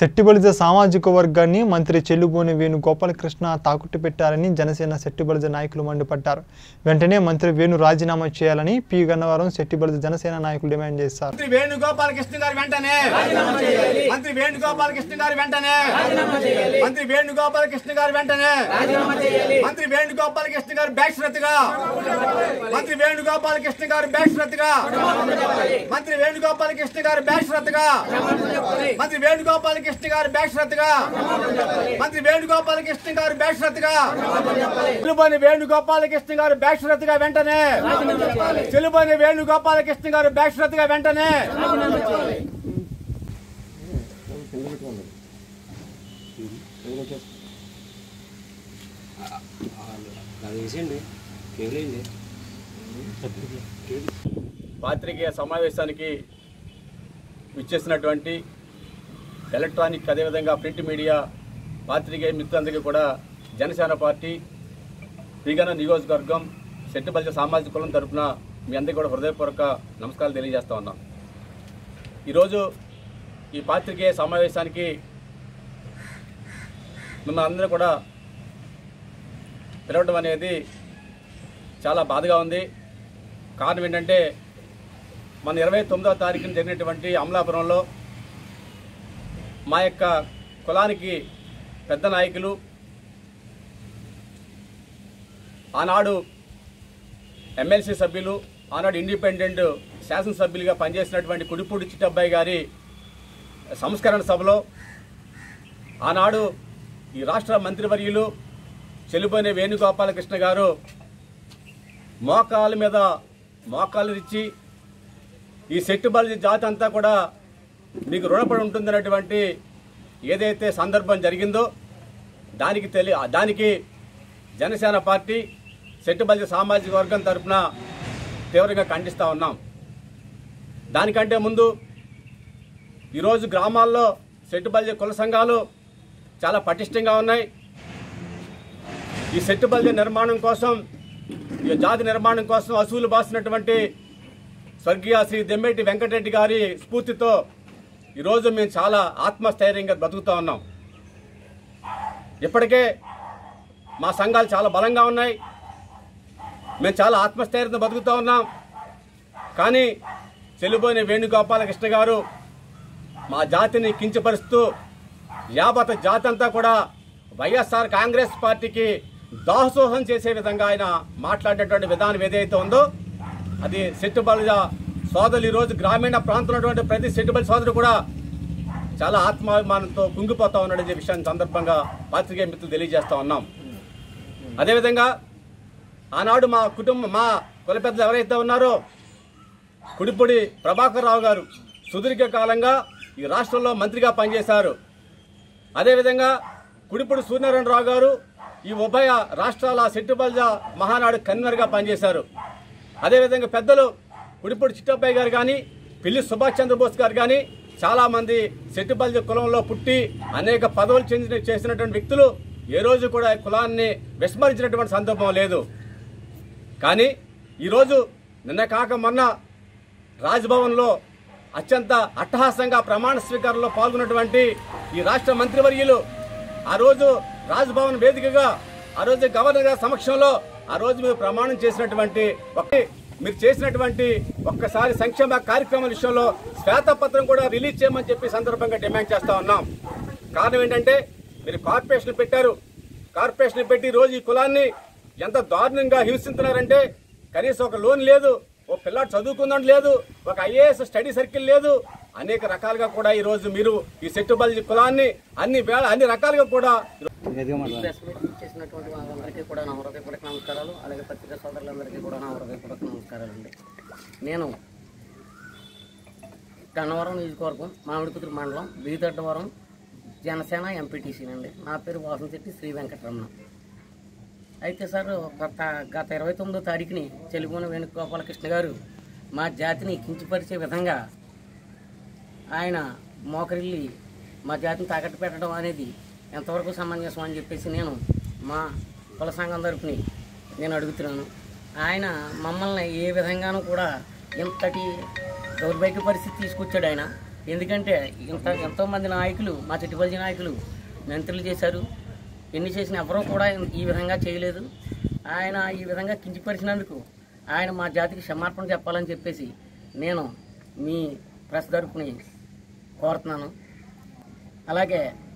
శెట్టిబలిజ సామాజిక వర్గాన్ని మంత్రి చెల్లుబోని వేణు గోపాలకృష్ణ తాకుట్టు పెట్టారని జనసేన శెట్టిబలిజ నాయకులు మండిపడ్డారు వెంటనే మంత్రి వేణు రాజీనామా చేయాలని పి గన్నవరం శెట్టిబలిజ జనసేన నాయకులు డిమాండ్ చేశారు మంత్రి వేణుగోపాలకృష్ణ గారు వెంటనే మంత్రి వేణుగోపాలకృష్ణ గారు వెంటనే మంత్రి వేణుగోపాలకృష్ణ గారు వెంటనే మంత్రి వేణుగోపాలకృష్ణ గారు బ్యాక్ శ్రద్ధగా మంత్రి వేణుగోపాలకృష్ణ గారు బ్యాక్ శ్రద్ధగా మంత్రి వేణుగోపాలకృష్ణ గారు బ్యాక్ శ్రద్ధగా మంత్రి వేణుగోపాలకృష్ణ గారు బ్యాక్ శ్రద్ధగా మంత్రి వేణుగోపాలకృష్ణ గారు బ్యాక్ శ్రద్ధగా చెలుబోని వేణుగోపాలకృష్ణ గారు బ్యాక్ శ్రద్ధగా వెంటనే చెలుబోని వేణుగోపాలకృష్ణ గారు బ్యాక్ శ్రద్ధగా వెంటనే అది వేసేయండి కేవలేండి పాత్రికేయ సమావేశానికి విచ్చేసినటువంటి ఎలక్ట్రానిక్ అదేవిధంగా ప్రింట్ మీడియా పాత్రికేయ మిత్రులందరికీ కూడా జనసేన పార్టీ పీగన నియోజకవర్గం శెట్టిబల్జ సామాజిక కులం తరపున మీ అందరికీ కూడా హృదయపూర్వక నమస్కారాలు తెలియజేస్తా ఉన్నాం ఈరోజు ఈ పాత్రికేయ సమావేశానికి మిమ్మల్ని అందరూ కూడా పిలవడం అనేది చాలా బాధగా ఉంది కారణం ఏంటంటే మన ఇరవై తొమ్మిదవ తారీఖున జరిగినటువంటి అమలాపురంలో మా యొక్క కులానికి పెద్ద నాయకులు ఆనాడు ఎమ్మెల్సీ సభ్యులు ఆనాడు ఇండిపెండెంట్ శాసనసభ్యులుగా పనిచేసినటువంటి కుడిపూడి చిట్టబ్బాయి గారి సంస్కరణ సభలో ఆనాడు ఈ రాష్ట్ర మంత్రివర్యులు చెలుబోయిన వేణుగోపాలకృష్ణ గారు మోకాల మీద మోకాలు ఇచ్చి ఈ సెట్టుబల్జి జాతి అంతా కూడా మీకు రుణపడి ఉంటుందన్నటువంటి ఏదైతే సందర్భం జరిగిందో దానికి తెలి దానికి జనసేన పార్టీ సెట్టుబల్జి సామాజిక వర్గం తరఫున తీవ్రంగా ఖండిస్తూ ఉన్నాం దానికంటే ముందు ఈరోజు గ్రామాల్లో సెట్టుబల్జి కుల సంఘాలు చాలా పటిష్టంగా ఉన్నాయి ఈ సెట్టుబల్జి నిర్మాణం కోసం ఈ జాతి నిర్మాణం కోసం అసూలు బాసినటువంటి స్వర్గీయ శ్రీ దెమ్మేటి వెంకటరెడ్డి గారి స్ఫూర్తితో ఈరోజు మేము చాలా ఆత్మస్థైర్యంగా బతుకుతూ ఉన్నాం ఇప్పటికే మా సంఘాలు చాలా బలంగా ఉన్నాయి మేము చాలా ఆత్మస్థైర్యంతో బతుకుతూ ఉన్నాం కానీ చెల్లిపోయిన వేణుగోపాలకృష్ణ గారు మా జాతిని కించపరుస్తూ యావత్ జాతి అంతా కూడా వైఎస్ఆర్ కాంగ్రెస్ పార్టీకి దాసోహం చేసే విధంగా ఆయన మాట్లాడేటువంటి విధానం ఏదైతే ఉందో అది సెట్టుబల్జ సోదరులు ఈరోజు గ్రామీణ ప్రాంతంలో ఉన్నటువంటి ప్రతి సెట్టుబల్ సోదరుడు కూడా చాలా ఆత్మాభిమానంతో కుంగిపోతా ఉన్నాడనే విషయాన్ని సందర్భంగా పాత్రికేయ మిత్రులు తెలియజేస్తా ఉన్నాం అదేవిధంగా ఆనాడు మా కుటుంబం మా కుల పెద్దలు ఎవరైతే ఉన్నారో కుడిపొడి ప్రభాకర్ రావు గారు సుదీర్ఘ కాలంగా ఈ రాష్ట్రంలో మంత్రిగా పనిచేశారు అదేవిధంగా కుడిపొడి సూర్యనారాయణరావు గారు ఈ ఉభయ రాష్ట్రాల సెట్టుబల్జ మహానాడు కన్వీనర్గా పనిచేశారు అదేవిధంగా పెద్దలు కుడిపొడి చిట్టబ్బాయి గారు కానీ పిల్లి సుభాష్ చంద్రబోస్ గారు కానీ చాలామంది సెట్టుబల్జ కులంలో పుట్టి అనేక పదవులు చెందిన చేసినటువంటి వ్యక్తులు ఏ రోజు కూడా ఈ కులాన్ని విస్మరించినటువంటి సందర్భం లేదు కానీ ఈరోజు నిన్న కాక మొన్న రాజ్భవన్లో అత్యంత అట్టహాసంగా ప్రమాణ స్వీకారంలో పాల్గొన్నటువంటి ఈ రాష్ట్ర మంత్రివర్యులు ఆ రోజు రాజ్భవన్ వేదికగా ఆ రోజు గవర్నర్ గారి సమక్షంలో ఆ రోజు మీరు ప్రమాణం చేసినటువంటి ఒక మీరు చేసినటువంటి ఒక్కసారి సంక్షేమ కార్యక్రమాల విషయంలో శ్వేతపత్రం కూడా రిలీజ్ చేయమని చెప్పి సందర్భంగా డిమాండ్ చేస్తా ఉన్నాం కారణం ఏంటంటే మీరు కార్పొరేషన్ పెట్టారు కార్పొరేషన్ పెట్టి ఈ రోజు ఈ కులాన్ని ఎంత దారుణంగా హింసిస్తున్నారంటే కనీసం ఒక లోన్ లేదు ఓ పిల్లాడు చదువుకుందని లేదు ఒక ఐఏఎస్ స్టడీ సర్కిల్ లేదు అనేక రకాలుగా కూడా ఈ రోజు మీరు ఈ సెట్టుబల్జీ కులాన్ని అన్ని వేళ అన్ని రకాలుగా కూడా ప్రెస్ మీట్ చేసినటువంటి వాళ్ళందరికీ కూడా నా హృదయపూర్వక నమస్కారాలు అలాగే పత్రికా సోదరులందరికీ కూడా నా హృదయపూర్వక నమస్కారాలు అండి నేను గన్నవరం నియోజకవర్గం మామిడికుదురు మండలం బీదడ్డవరం జనసేన ఎంపీటీసీనండి నా పేరు వాసంశెట్టి శ్రీ వెంకటరమణ అయితే సార్ గత గత ఇరవై తొమ్మిదో తారీఖుని చెలుగున వేణుగోపాలకృష్ణ గారు మా జాతిని కించపరిచే విధంగా ఆయన మోకరిల్లి మా జాతిని తాకట్టు పెట్టడం అనేది ఎంతవరకు సమంజసం అని చెప్పేసి నేను మా కుల సంఘం తరపుని నేను అడుగుతున్నాను ఆయన మమ్మల్ని ఏ విధంగానూ కూడా ఇంతటి దౌర్భాగ్య పరిస్థితి తీసుకొచ్చాడు ఆయన ఎందుకంటే ఇంత ఎంతోమంది నాయకులు మా చిట్టుపల్లి నాయకులు మంత్రులు చేశారు ఎన్ని చేసిన ఎవరూ కూడా ఈ విధంగా చేయలేదు ఆయన ఈ విధంగా కించిపరిచినందుకు ఆయన మా జాతికి క్షమాపణ చెప్పాలని చెప్పేసి నేను మీ ప్రెస్ తరపుని కోరుతున్నాను అలాగే